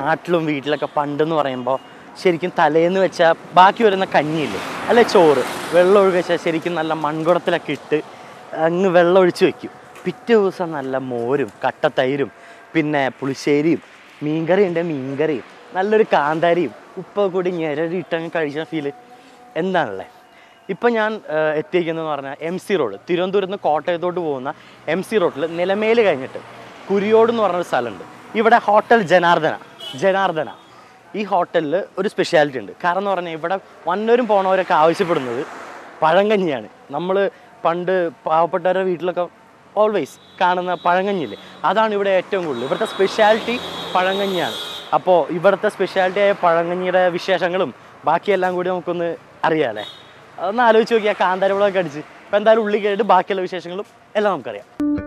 നാട്ടിലും വീട്ടിലൊക്കെ പണ്ടെന്ന് പറയുമ്പോൾ ശരിക്കും തലേന്ന് വെച്ചാൽ ബാക്കി വരുന്ന കഞ്ഞിയില്ലേ അല്ലെ ചോറ് വെള്ളം ഒഴുകി വെച്ചാൽ ശരിക്കും നല്ല മൺകുടത്തിലൊക്കെ ഇട്ട് അങ്ങ് വെള്ളം ഒഴിച്ച് വെക്കും പിറ്റേ ദിവസം നല്ല മോരും കട്ടത്തൈരും പിന്നെ പുളിശ്ശേരിയും മീൻകറി ഉണ്ട് മീൻകറിയും നല്ലൊരു കാന്താരിയും ഉപ്പൊക്കെ കൂടി ഞെരടി ഇട്ടങ്ങ് കഴിച്ച ഫീല് എന്താണല്ലേ ഇപ്പം ഞാൻ ഏഹ്, എത്തിയിരിക്കുന്നതെന്ന് പറഞ്ഞാൽ എം സി റോഡ് തിരുവനന്തപുരത്ത് നിന്ന് കോട്ടയത്തോട്ട് പോകുന്ന എം സി റോഡിൽ നിലമേൽ കഴിഞ്ഞിട്ട് കുരിയോട് എന്ന് പറഞ്ഞൊരു സ്ഥലമുണ്ട് ഇവിടെ ഹോട്ടൽ ജനാർദ്ദന ജനാർദ്ദന ഈ ഹോട്ടലിൽ ഒരു സ്പെഷ്യാലിറ്റി ഉണ്ട് കാരണം എന്ന് പറഞ്ഞാൽ ഇവിടെ വന്നവരും പോണവരൊക്കെ ആവശ്യപ്പെടുന്നത് പഴങ്കഞ്ഞിയാണ് നമ്മൾ പണ്ട് പാവപ്പെട്ടവരുടെ വീട്ടിലൊക്കെ ഓൾവേസ് കാണുന്ന പഴങ്കഞ്ഞില്ലേ അതാണ് ഇവിടെ ഏറ്റവും കൂടുതൽ ഇവിടുത്തെ സ്പെഷ്യാലിറ്റി പഴങ്കഞ്ഞിയാണ് അപ്പോൾ ഇവിടുത്തെ സ്പെഷ്യാലിറ്റി ആയ പഴങ്കഞ്ഞിയുടെ വിശേഷങ്ങളും ബാക്കിയെല്ലാം കൂടി നമുക്കൊന്ന് അറിയാമല്ലേ അതൊന്ന് ആലോചിച്ച് നോക്കിയാൽ കാന്താരവിളൊക്കെ അടിച്ച് അപ്പോൾ എന്തായാലും ഉള്ളി കേട്ട് ബാക്കിയുള്ള വിശേഷങ്ങളും എല്ലാം നമുക്കറിയാം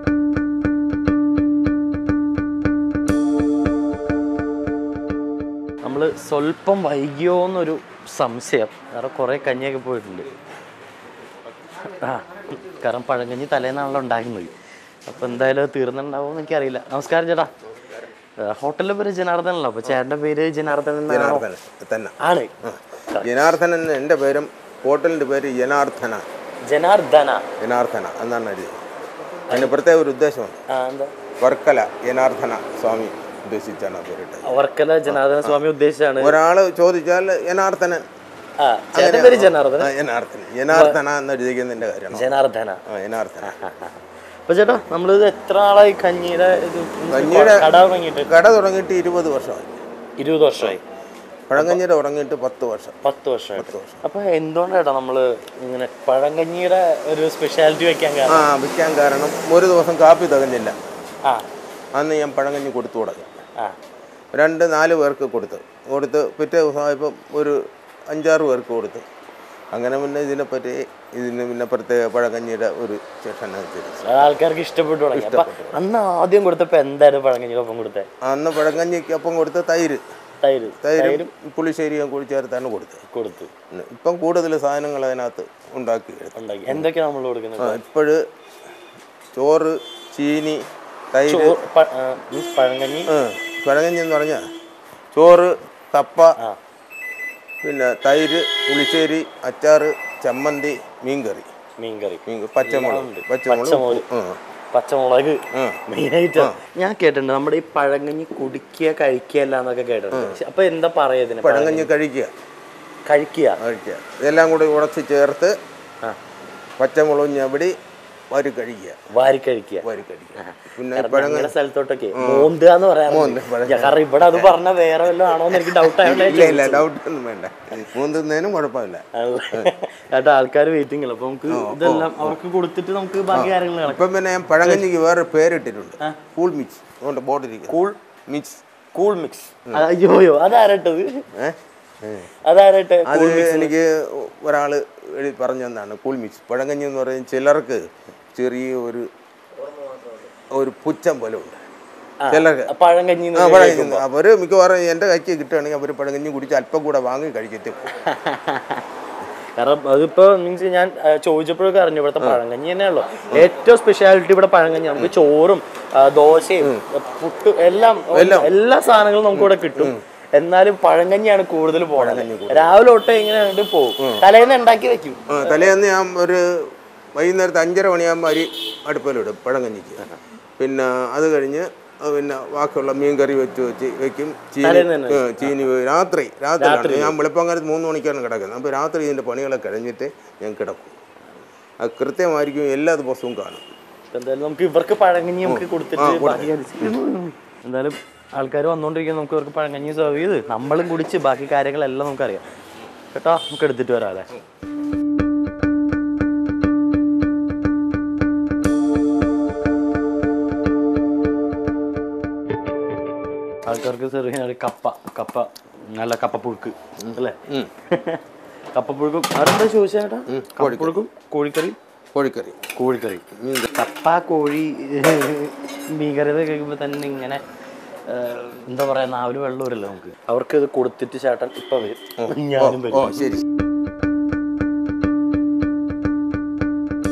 നമ്മൾ സ്വല്പം വൈകിയോ എന്നൊരു സംശയം വേറെ കുറേ കഞ്ഞിയൊക്കെ പോയിട്ടുണ്ട് ആ കാരണം പഴങ്കഞ്ഞി തലേന്നാണല്ലോ ഉണ്ടാക്കുന്നത് അപ്പോൾ എന്തായാലും അത് തീർന്നിട്ടുണ്ടാവുമെന്ന് എനിക്കറിയില്ല നമസ്കാരം ചേട്ടാ ഹോട്ടലിലെ പേര് ജനാർദ്ദനല്ലോ അപ്പോൾ ചേട്ടൻ്റെ പേര് ജനാർദ്ദനൻ എന്നാണോ? ജനാർദ്ദനൻ തന്നെ ആണ് ജനാർദ്ദനൻ എൻ്റെ പേരും ഹോട്ടലിൻ്റെ പേര് ജനാർദ്ദന ജനാർദ്ദന ജനാർദ്ദന എന്നാണ് എഴുതിയത് അതിന് പ്രത്യേക ഒരു ഉദ്ദേശമുണ്ട് ആ എന്താ വർക്കല ജനാർദ്ദന സ്വാമി ഉദ്ദേശിച്ചാണ് ആ പേരിട്ടത് അവർക്കല്ല ജനാർദ്ദന സ്വാമി ഉദ്ദേശിച്ചാണ് ഒരാൾ ചോദിച്ചാൽ ജനാർദ്ദനൻ ആ ചേട്ടൻ്റെ പേര് ജനാർദ്ദന ആ, ജനാർദ്ദന ജനാർദ്ദന എന്ന് എഴുതിക്കുന്നതിൻ്റെ കാര്യമാണ് ജനാർദ്ദന ആ ജനാർദ്ദന അപ്പൊ ചേട്ടാ നമ്മളിത് എത്ര നാളായി കഞ്ഞിയുടെ ഇത് കഞ്ഞിയുടെ- കട തുടങ്ങിയിട്ട് കട തുടങ്ങിയിട്ട് ഇരുപത് വർഷമായി ഇരുപത് വർഷമായി പഴങ്കഞ്ഞിയുടെ തുടങ്ങിയിട്ട് പത്ത് വർഷം പത്ത് വർഷമായിട്ട് അപ്പൊ എന്തുകൊണ്ടാണ് നമ്മള് ഇങ്ങനെ പഴങ്കഞ്ഞിയുടെ ഒരു സ്പെഷ്യാലിറ്റി വെക്കാൻ ആ കാരണം വിൽക്കാൻ കാരണം ഒരു ദിവസം കാപ്പി തികഞ്ഞില്ല ആ അന്ന് ഞാൻ പഴങ്കഞ്ഞി കൊടുത്തു തുടങ്ങി ആ രണ്ട് നാല് പേർക്ക് കൊടുത്തു കൊടുത്ത് പിറ്റേ ദിവസമായപ്പം ഒരു അഞ്ചാറ് പേർക്ക് കൊടുത്തു അങ്ങനെ പിന്നെ ഇതിനെപ്പറ്റി ഇതിന് പിന്നെ പ്രത്യേക പഴകഞ്ഞിയുടെ ഒരു സെഷൻ അനുസരിച്ച് അത് ആൾക്കാർക്ക് ഇഷ്ടപ്പെട്ടു തുടങ്ങി അപ്പൊ അന്ന് ആദ്യം കൊടുത്തപ്പോ എന്തായിരുന്നു പഴങ്കഞ്ഞിയുടെ ഒപ്പം കൊടുത്തത് അന്ന് പഴകഞ്ഞിക്കൊപ്പം കൊടുത്ത തൈര് തൈര് തൈരും പുളിശ്ശേരിയും കൂടി ചേർത്താണ് കൊടുത്തത് കൊടുത്തു ഉം. ഇപ്പം കൂടുതൽ സാധനങ്ങൾ അതിനകത്ത് ഉണ്ടാക്കി ഉണ്ടാക്കി എന്തൊക്കെയാ നമ്മൾ കൊടുക്കുന്നത് ഇപ്പോഴ് ചോറ് ചീനി തൈര് ചോറ് പ- ആ, means പഴങ്കഞ്ഞി ഉം. പഴകഞ്ഞി എന്ന് പറഞ്ഞാൽ ചോറ് കപ്പ ആ പിന്നെ തൈര് പുളിശ്ശേരി അച്ചാറ് ചമ്മന്തി മീൻകറി മീൻകറി മീൻ പച്ചമുളക് പച്ചമുളക് പച്ചമുളക്. ഉപ്പ്. ഉം. പച്ചമുളക് ഉം. മെയിനായിട്ട് ഞാൻ കേട്ടിട്ടുണ്ട് നമ്മുടെ ഈ പഴങ്കഞ്ഞി കുടിക്കുക കഴിക്കുക അല്ല എന്നൊക്കെ കേട്ടിട്ടുണ്ട് അപ്പൊ എന്താ പറയാ ഇതിന് പഴങ്കഞ്ഞി കഴിക്കുക കഴിക്കുക കഴിക്കുക ഇതെല്ലാം കൂടി ഉടച്ച് ചേർത്ത് ആ പച്ചമുളക് ഞവടി വരി കഴിക്കുക വാരി കഴിക്കുക വരി കഴിക്കുക പിന്നെ കാരണം പഴങ്ങ ഞങ്ങളുടെ സ്ഥലത്തോട്ടൊക്കെ മോന്തുക എന്ന് പറയാറുണ്ട് കാരണം ഇവിടെ അത് പറഞ്ഞ വേറെ വല്ലതും ആണോ എന്ന് എനിക്ക് ഡൗട്ട് ഇല്ല ആയതുകൊണ്ട് ഇല്ല ഡൗട്ട് ഒന്നും വേണ്ട മൂന്നുന്നതിനും കുഴപ്പമില്ല ചേട്ടാ ആൾക്കാർ വെയിറ്റിംഗ് അല്ല അപ്പൊ നമുക്ക് ഇതെല്ലാം അവർക്ക് കൊടുത്തിട്ട് നമുക്ക് ബാക്കി കാര്യങ്ങൾ നടക്കാം ഇപ്പം പിന്നെ ഞാൻ പഴങ്കഞ്ഞിക്ക് വേറെ പേരിട്ടിട്ടുണ്ട് കൂൾ മിക്സ് അതുകൊണ്ട് ബോർഡിരിക്കും കൂൾ മിക്സ് കൂൾ മിക്സ് അയ്യോയോ അതാരട്ടത് ഏഹ് അതാരട്ടെ അത് എനിക്ക് ഒരാൾ എഴുതി പറഞ്ഞു തന്നാണ് കൂൾ മിക്സ് പഴങ്കഞ്ഞി എന്ന് പറയുന്നത് ചിലർക്ക് ചെറിയ ഒരു ഒരു പുച്ഛം പോലെ ഉണ്ട് ചിലർക്ക് പഴങ്കഞ്ഞി ആ പഴങ്കഞ്ഞി അവർ മിക്കവാറും എൻ്റെ കൈക്ക് കിട്ടുകയാണെങ്കിൽ അവർ പഴങ്കഞ്ഞി കുടിച്ച് അല്പം കൂടെ വാങ്ങി കഴിക്കത്തും കാരണം അതിപ്പോ മീൻസ് ഞാൻ ആ, ചോദിച്ചപ്പോഴൊക്കെ അറിഞ്ഞു ഇവിടുത്തെ പഴങ്കഞ്ഞി തന്നെയാണല്ലോ ഏറ്റവും സ്പെഷ്യാലിറ്റി ഇവിടെ പഴങ്കഞ്ഞി നമുക്ക് ചോറും ആ, ദോശയും പുട്ട് എല്ലാം എല്ലാ സാധനങ്ങളും നമുക്ക് ഇവിടെ കിട്ടും എന്നാലും പഴങ്കഞ്ഞിയാണ് കൂടുതൽ പോണത് രാവിലെ തൊട്ടേ ഇങ്ങനെ അങ്ങോട്ട് പോകും തലേന്ന് ഉണ്ടാക്കി വെക്കും ആ തലേന്ന് ഞാൻ ഒരു വൈകുന്നേരത്തെ അഞ്ചര മണിയാകുമ്പോൾ അരി അടുപ്പിലിടും പഴങ്കഞ്ഞിക്ക് പിന്നെ അത് കഴിഞ്ഞ് അത് പിന്നെ ബാക്കിയുള്ള മീൻ കറി വെച്ച് വെച്ച് വെക്കും ചീനി തലേന്ന് തന്നെ? ആ, ചീനി വെ- രാത്രി രാത്രിയാണ് ഞാൻ വെളുപ്പങ്കാലത്ത് മൂന്ന് മണിക്കാണ് കിടക്കുന്നത് അപ്പോൾ രാത്രി ഇതിൻ്റെ പണികളൊക്കെ കഴിഞ്ഞിട്ട് ഞാൻ കിടക്കും അത് കൃത്യമായിരിക്കും എല്ലാ ദിവസവും കാണും അപ്പൊ എന്തായാലും നമുക്ക് ഇവർക്ക് പഴങ്കഞ്ഞി നമുക്ക് കൊടുത്തിട്ട് ബാക്കി കാര്യം- എന്തായാലും ആൾക്കാർ വന്നുകൊണ്ടിരിക്കുന്ന നമുക്ക് ഇവർക്ക് പഴങ്കഞ്ഞി സെർവ് ചെയ്ത് നമ്മളും കുടിച്ച് ബാക്കി കാര്യങ്ങളെല്ലാം നമുക്കറിയാം കേട്ടോ നമുക്ക് എടുത്തിട്ട് വരാം അല്ലേ ആൾക്കാർക്ക് സെർവ് ചെയ്യാൻ ഒരു കപ്പ കപ്പ നല്ല കപ്പപ്പുഴുക്ക് അല്ലേ കപ്പപ്പുഴുക്കും അതെന്താ ചോദിച്ചേട്ടാ കപ്പപ്പുഴുക്കും കോഴിക്കറി കോഴിക്കറി കോഴിക്കറി കപ്പ കോഴി മീൻകറി ഒക്കെ കഴിക്കുമ്പോൾ തന്നെ ഇങ്ങനെ ആ, എന്താ പറയാ നാവില് വെള്ളം വരില്ല നമുക്ക് അവർക്ക് ഇത് കൊടുത്തിട്ട് ചേട്ടൻ ഇപ്പൊ വരും ഞാനും ഓ വരും ശരി ശരിക്കും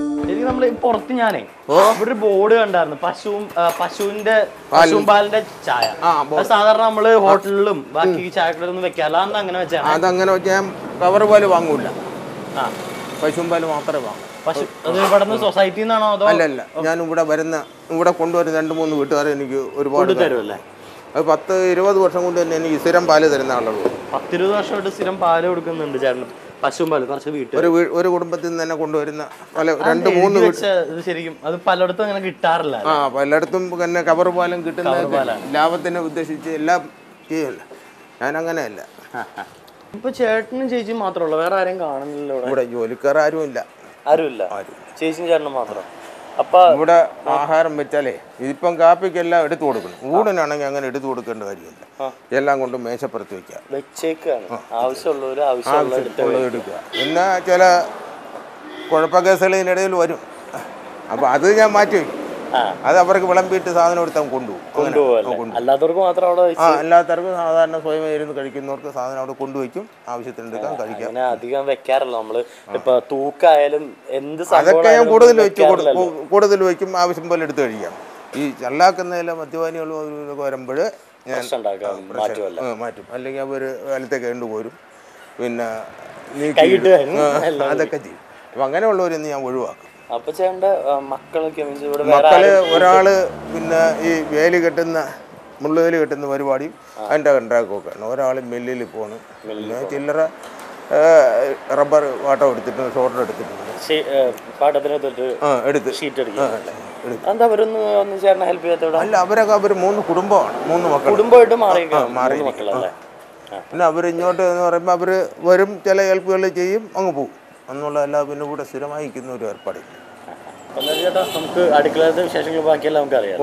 നമ്മള് പുറത്ത് ഞാനേ ഇവിടെ ഒരു ബോർഡ് കണ്ടായിരുന്നു പശുവും ആ, പശുവിന്റെ പശുവും പാലിന്റെ ചായ ആ, അത് സാധാരണ നമ്മള് ഹോട്ടലിലും ബാക്കി ചായക്കടയിലൊന്നും വെക്കാറില്ല അന്ന് അങ്ങനെ വെച്ചാണ് അതങ്ങനെ വെച്ചാൽ ഞാൻ കവർ പാല് വാങ്ങൂല ആ പശുവും പാല് മാത്രമേ വാങ്ങൂ പശു അത് ഇവിടെ നിന്ന് സൊസൈറ്റിയിൽ നിന്നാണോ അതോ അല്ല അല്ല ഞാൻ ഇവിടെ വരുന്ന ഇവിടെ കൊണ്ടുവരുന്ന രണ്ട് മൂന്ന് വീട്ടുകാരെ എനിക്ക് ഒരുപാട് തരും. തരുമല്ലേ അത് പത്ത് ഇരുപത് വർഷം കൊണ്ട് തന്നെ എനിക്ക് സ്ഥിരം പാല് തരുന്ന ആളുള്ളൂ പത്തിരുപത് വർഷമായിട്ട് സ്ഥിരം പാല് കൊടുക്കുന്നുണ്ട് ചേട്ടൻ പശുവും പാല് കുറച്ച് വീട്ടിൽ ഒരു വീ- ഒരു കുടുംബത്തിൽ നിന്ന് തന്നെ കൊണ്ടുവരുന്ന പല രണ്ട് മൂന്ന് വീട് വെച്ച ഇത് ശരിക്കും അത് പലയിടത്തും അങ്ങനെ കിട്ടാറില്ല ആ പലയിടത്തും പിന്നെ കവർ പാലും കിട്ടുന്ന പാലാണ്. ലാഭത്തിനെ ഉദ്ദേശിച്ച് എല്ലാം ചെയ്യല്ല ഞാൻ അങ്ങനെയല്ല ഇപ്പൊ ചേട്ടനും ചേച്ചിയും മാത്രമല്ല വേറെ ആരെയും കാണുന്നില്ല ഇവിടെ ഇവിടെ ജോലിക്കാർ ആരും ഇല്ല ആരുമില്ല ചേച്ചിയും ചേട്ടനും മാത്രം അപ്പൊ ഇവിടെ ആഹാരം വെച്ചാലേ ഇതിപ്പം കാപ്പിക്കെല്ലാം എടുത്തു കൊടുക്കണം ഊടിനാണെങ്കിൽ അങ്ങനെ എടുത്തു കൊടുക്കേണ്ട കാര്യമില്ല എല്ലാം കൊണ്ട് മേശപ്പുറത്ത് വെക്കുക വെച്ചേക്കാണ് ആവശ്യമുള്ളവര് ആവശ്യമുള്ള എടുത്ത് ഉള്ളത് എടുക്കുക പിന്നെ ചില കുഴപ്പക്കേസുകൾ ഇതിനിടയിൽ വരും അപ്പോൾ അത് ഞാൻ മാറ്റി വയ്ക്കും ആ അത് അവർക്ക് വിളമ്പിയിട്ട് സാധനം എടുത്ത് അങ്ങ് കൊണ്ടുപോകും അങ്ങനെ. കൊണ്ടുപോകല്ലേ അല്ലാത്തവർക്ക് മാത്രം അവിടെ വെച്ച് ആ അല്ലാത്തവർക്ക് സാധാരണ സ്വയം ഇരുന്ന് കഴിക്കുന്നവർക്ക് സാധനം അവിടെ കൊണ്ടുവയ്ക്കും ആവശ്യത്തിന് എടുക്കാം കഴിക്കാം അങ്ങനെ അധികം വെക്കാറില്ല നമ്മള് ഇപ്പൊ തൂക്കായാലും എന്ത് അതൊക്കെ ഞാൻ സംഭവം കൂടുതൽ വെച്ച് കൊടു- കൂടുതൽ വയ്ക്കും ആവശ്യം പോലെ എടുത്ത് കഴിക്കാം ഈ ചള്ളാക്കുന്നതിലെ മദ്യപാനികൾ വരുമ്പോൾ ഞാൻ പ്രശ്നം ഉണ്ടാക്കാം മാറ്റുമല്ല ആ, മാറ്റും അല്ലെങ്കിൽ അവർ കാലത്തേക്ക് കൊണ്ടുപോരും പിന്നെ നീക്കി കൈയിട്ട് ഇടും. വരും, ആ, അതൊക്കെ ചെയ്യും അപ്പം അങ്ങനെയുള്ളവരൊന്ന് ഞാൻ ഒഴിവാക്കും അപ്പൊ ചേട്ടന്റെ ആ, മക്കളൊക്കെ മീൻസ് ഇവിടെ വേറെ മക്കള് ഒരാള് പിന്നെ ഈ വേലി കെട്ടുന്ന മുള്ളുവേലി കെട്ടുന്ന പരിപാടിയും അതിൻ്റെ കണ്ടാക്കൊക്കെയാണ് ഒരാൾ മില്ലിൽ പോണ് പിന്നെ ചില്ലറ ആ, റബ്ബർ വാട്ടം എടുത്തിട്ടുണ്ട് ഷോർട്ടർ എടുത്തിട്ടുണ്ട് ശേ- ഏ, പാട്ടത്തിന് തൊട്ട് ആ എടുത്ത് ഷീറ്റ് അടിക്കും എന്താ അവരൊന്ന് ഒന്ന് ചേട്ടനെ ഹെൽപ്പ് ചെയ്യാത്ത ഇവിടെ അല്ല അവരൊക്കെ അവർ മൂന്ന് കുടുംബമാണ് മൂന്ന് മക്കൾ കുടുംബമായിട്ട് മാറിയേക്കാം മാറി മൂന്ന് മക്കളല്ലേ ആ. പിന്നെ അവർ ഇങ്ങോട്ട് എന്ന് പറയുമ്പോൾ അവർ വരും ചില ഹെൽപ്പുകൾ ചെയ്യും അങ്ങ് പോകും എന്നുള്ളതല്ല പിന്നെ കൂടെ സ്ഥിരമായി നിൽക്കുന്ന ഒരു ഏർപ്പാടില്ല എന്നാ ചേട്ടാ നമുക്ക് അടുക്കളത്തെ വിശേഷങ്ങൾ ബാക്കിയെല്ലാം നമുക്ക് അറിയാം ഓ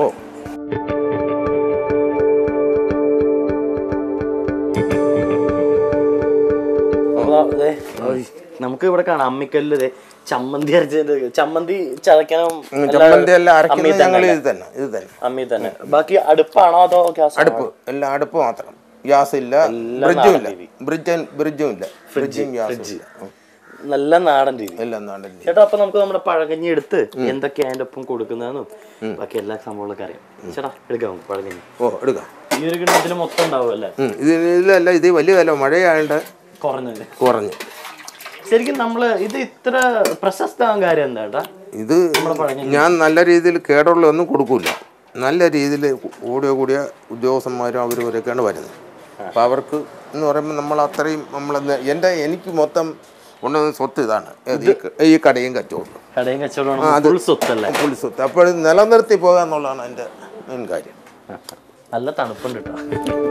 അപ്പൊ ദേ, ഓയ്, നമുക്ക് ഇവിടെ കാണാം അമ്മിക്കല്ല് ദേ ചമ്മന്തി അരച്ചത് ചമ്മന്തി ചതയ്ക്കാനും ഉം, ചമ്മന്തി എല്ലാം അമ്മി അരയ്ക്കുന്നത് ഞങ്ങൾ തന്നെ ഇത് തന്നെ ഇത് തന്നെ അമ്മി തന്നെ ബാക്കി അടുപ്പാണോ അതോ ഗ്യാസ് അടുപ്പ് എല്ലാം അടുപ്പ് മാത്രം ഗ്യാസ് ഇല്ല ബ്രിഡ്ജും ഇല്ല ബ്രിഡ്ജ് ബ്രിഡ്ജും ഇല്ല ഫ്രിഡ്ജും ഗ്യാസും ഇല്ല ഉം. നല്ല നാടൻ രീതി എല്ലാം നാടൻ ചേട്ടാ അപ്പൊ നമുക്ക് നമ്മുടെ പഴകഞ്ഞി എടുത്ത് എന്തൊക്കെയാ അതിന്റെ ഒപ്പം കൊടുക്കുന്നതെന്നും ബാക്കി എല്ലാ സംഭവങ്ങളൊക്കെ അറിയാം ചേട്ടാ എടുക്കാം നമുക്ക് പഴകഞ്ഞി ഓ എടുക്കാം ഈ ഒരു കിണ്ണത്തിൽ മൊത്തം ഉണ്ടാവും അല്ലേ ഉം, ഇത് ഇതിലല്ല ഇത് വലിയ വില മഴയായതുകൊണ്ട് കുറഞ്ഞത് കുറഞ്ഞു ശരിക്കും നമ്മള് ഇത് ഇത്ര പ്രശസ്തമാകാൻ കാര്യം എന്താ ചേട്ടാ ഇത് ഞാൻ നല്ല രീതിയിൽ കേടുള്ള ഒന്നും കൊടുക്കൂല നല്ല രീതിയിൽ കൂടിയ കൂടിയ ഉദ്യോഗസ്ഥന്മാരും അവരും ഇവരൊക്കെയാണ് വരുന്നത് അപ്പോൾ അവർക്ക് എന്ന് പറയുമ്പോൾ നമ്മൾ അത്രയും നമ്മളെന്ന് എൻ്റെ എനിക്ക് മൊത്തം കൊണ്ടുവന്ന സ്വത്ത് ഇതാണ് ഏത് ഈ ക- ഈ കടയും കച്ചവടം കടയും കച്ചവടമാണ് ഫുൾ സ്വത്തല്ലേ ഫുൾ സ്വത്ത് അപ്പോൾ ഇത് നിലനിർത്തി പോകുക എന്നുള്ളതാണ് എൻ്റെ മെയിൻ കാര്യം നല്ല തണുപ്പുണ്ട് കേട്ടോ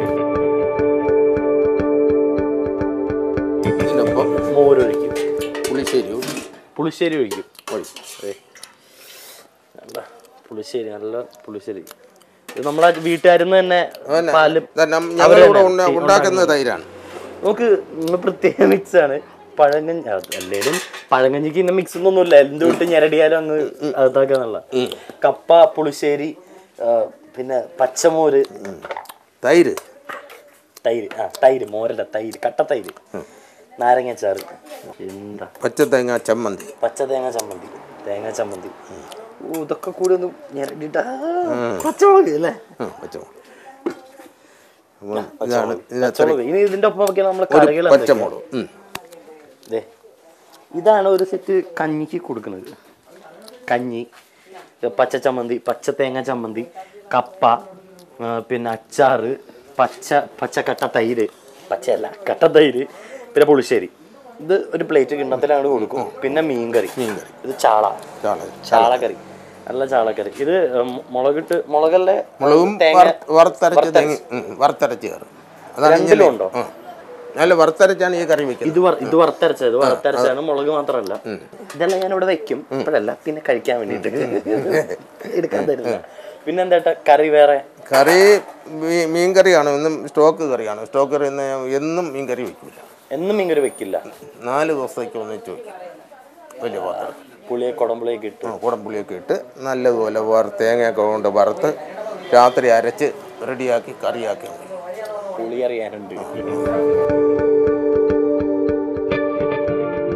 ഇതിനൊപ്പം മോരൊഴിക്കും പുളിശ്ശേരി ഒഴിക്കും. പുളിശ്ശേരി ഒഴിക്കും ഒഴിക്കും. ഏ. നല്ല പുളിശ്ശേരി നല്ല പുളിശ്ശേരി ഇത് നമ്മളെ വീട്ടുകാരിന്ന് തന്നെ അതന്നെ. പാലും ഇതെല്ലാം ഞങ്ങളിവിടെ ഉണ്ട- ഉണ്ടാക്കുന്ന തൈരാണ് നമുക്ക് ഇന്ന് പ്രത്യേക മിക്സ് ആണ് പഴങ്കഞ്ഞി അല്ലേലും പഴങ്കഞ്ഞിക്ക് ഇന്ന മിക്സ് ഒന്നുമില്ല എന്തുകൊണ്ട് ഞെരടിയാലും അങ്ങ് അകത്താക്കാന്നുള്ള കപ്പ പുളിശ്ശേരി ആ, പിന്നെ പച്ചമോര് തൈര് തൈര് ആ തൈര് മോരല്ല തൈര് കട്ട തൈര് നാരങ്ങച്ചാറ് എന്താ പച്ചത്തേങ്ങ ചമ്മന്തി പച്ച തേങ്ങ ചമ്മന്തി തേങ്ങ ചമ്മന്തി ഓ ഇതൊക്കെ കൂടി ഒന്ന് ഞെരടിയിട്ട് പച്ചമുളക് അല്ലേ ഉം, പച്ചമുളക് അപ്പം ഇതാണ് ഇതിനകത്ത് പച്ചമുളക് ഇനി ഇതിന്റെ ഒപ്പം ഒക്കെ നമ്മൾ ഒരു കറികൾ പച്ചമുളക് ഉം. ദേ, ഇതാണ് ഒരു സെറ്റ് കഞ്ഞിക്ക് കൊടുക്കുന്നത് കഞ്ഞി ഇത് പച്ച ചമ്മന്തി പച്ച തേങ്ങ ചമ്മന്തി കപ്പ ആ, പിന്നെ അച്ചാറ് പച്ച പച്ചക്കട്ട തൈര് പച്ചയല്ല കട്ട തൈര് പിന്നെ പുളിശ്ശേരി ഇത് ഒരു പ്ലേറ്റ് കിണ്ണത്തിലാണ് കൊടുക്കും പിന്നെ മീൻകറി മീൻകറി. ഇത് ചാള ചാള ചാളക്കറി നല്ല ചാളക്കറി ഇത് മു- മുളകിട്ട് മുളകല്ലേ മുളകും തേങ്ങ വറുത്ത് വറുത്തരച്ച് തേങ്ങ ഉം, വറുത്തരച്ച് കയറും അതാണ് രണ്ടിലും ഇങ്ങനെ ഉണ്ടോ? ആ. നല്ല വറുത്തരച്ചാണ് ഈ കറി വെക്കുന്നത് ഇത് വറ- ഇത് വറുത്തരച്ചത് ഇത് വറുത്തരച്ചാണ് മുളക് മാത്രമല്ല ഇതെല്ലാം ഞാൻ ഇവിടെ വെക്കും ഇപ്പോഴല്ല പിന്നെ കഴിക്കാൻ വേണ്ടിട്ട് എടുക്കാൻ തരുന്ന പിന്നെ എന്താ കറി വേറെ കറി മീ- മീൻ കറിയാണ് എന്നും സ്റ്റോക്ക് കറിയാണ് സ്റ്റോക്ക് കറി എന്ന് ഞാൻ എന്നും മീൻ കറി വെക്കില്ല എന്നും ഇങ്ങനെ വെക്കില്ല നാല് ദിവസത്തേക്ക് ഒന്നിച്ച് വയ്ക്കും വലിയ പാത്രം പുളിയെ കുടമ്പുളിയൊക്കെ ഇട്ട് ആ, കുടംപുളിയൊക്കെ ഇട്ട് നല്ലതുപോലെ വറ തേങ്ങയൊക്കെ കൊണ്ട് വറുത്ത് രാത്രി അരച്ച് റെഡിയാക്കി കറിയാക്കി വെക്കും. പുളി അറിയാനുണ്ട് So,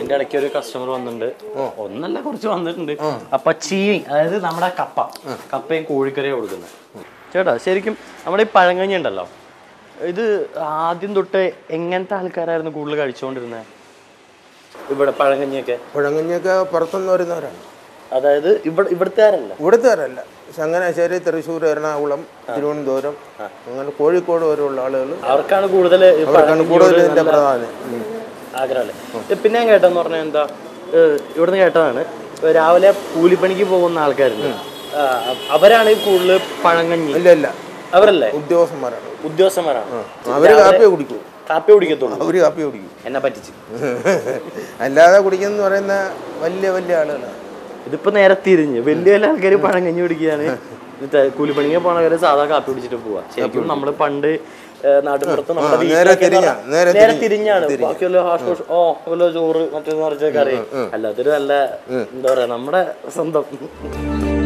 അതിന്റെ ഇടയ്ക്ക് ഒരു കസ്റ്റമർ വന്നിട്ടുണ്ട് ഒന്നല്ല കുറച്ച് വന്നിട്ടുണ്ട് അപ്പൊ ചീനി അതായത് നമ്മുടെ കപ്പ കപ്പയും കോഴിക്കറിയും കൊടുക്കുന്നത് ചേട്ടാ ശരിക്കും നമ്മുടെ ഈ പഴങ്കഞ്ഞി ഉണ്ടല്ലോ ഇത് ആദ്യം തൊട്ട് എങ്ങനത്തെ ആൾക്കാരായിരുന്നു കൂടുതൽ കഴിച്ചുകൊണ്ടിരുന്നത് ഇവിടെ പഴങ്കഞ്ഞിയൊക്കെ പുഴങ്ങഞ്ഞൊക്കെ പുറത്തുനിന്ന് വരുന്നവരാണ് അതായത് ഇവിടെ ഇവിടുത്തെ ആരല്ല ഇവിടുത്തുകാരല്ല ചങ്ങനാശ്ശേരി തൃശ്ശൂർ എറണാകുളം തിരുവനന്തപുരം അങ്ങനെ കോഴിക്കോട് വരെയുള്ള ആളുകൾ അവർക്കാണ് കൂടുതൽ അവർക്കാണ് കൂടുതൽ ഇതിൻ്റെ പ്രധാനം ഉം. ആഗ്രഹമല്ലേ പിന്നെ ഞാൻ കേട്ടെന്ന് പറഞ്ഞാൽ എന്താ ഏഹ് ഇവിടുന്ന് കേട്ടതാണ് ഇപ്പൊ രാവിലെ കൂലിപ്പണിക്ക് പോകുന്ന ആൾക്കാരുണ്ട് ആ, അവരാണ് ഈ കൂടുതൽ പഴങ്കഞ്ഞി ഇല്ല ഇല്ല അവരല്ലേ ഉദ്യോഗസ്ഥന്മാരാണ് ഉദ്യോഗസ്ഥന്മാരാണ് അവർ കാപ്പി കുടിക്കൂ കാപ്പി കുടിക്കത്തുള്ളൂ അവർ കാപ്പി കുടിക്കും എന്നെ പറ്റിച്ച് അല്ലാതെ കുടിക്കുന്ന പറയുന്ന വലിയ വലിയ ആളുകളാണ് ഇതിപ്പോ നേരെ തിരിഞ്ഞ് വലിയ വലിയ ആൾക്കാർ പഴങ്കഞ്ഞി കുടിക്കുകയാണ് ഇത് കൂലിപ്പണിക്ക് പോണവര് സാധാ കാപ്പി കുടിച്ചിട്ട് പോവാ ശരിക്കും നമ്മള് പണ്ട് ഏഹ് നാട്ടിൻപുറത്ത് നമ്മുടെ നേരെ വീട്ടിലൊക്കെ തിരിഞ്ഞാ, എന്ന് നേരെ പറഞ്ഞാ- നേരെ തിരിഞ്ഞാണ് ബാക്കിയുള്ള ഹാഷ് ഓ വല്ല ചോറ് മറ്റേന്ന് പറഞ്ഞ കറി അല്ലാത്തൊരു നല്ല എന്താ പറയാ നമ്മുടെ സ്വന്തം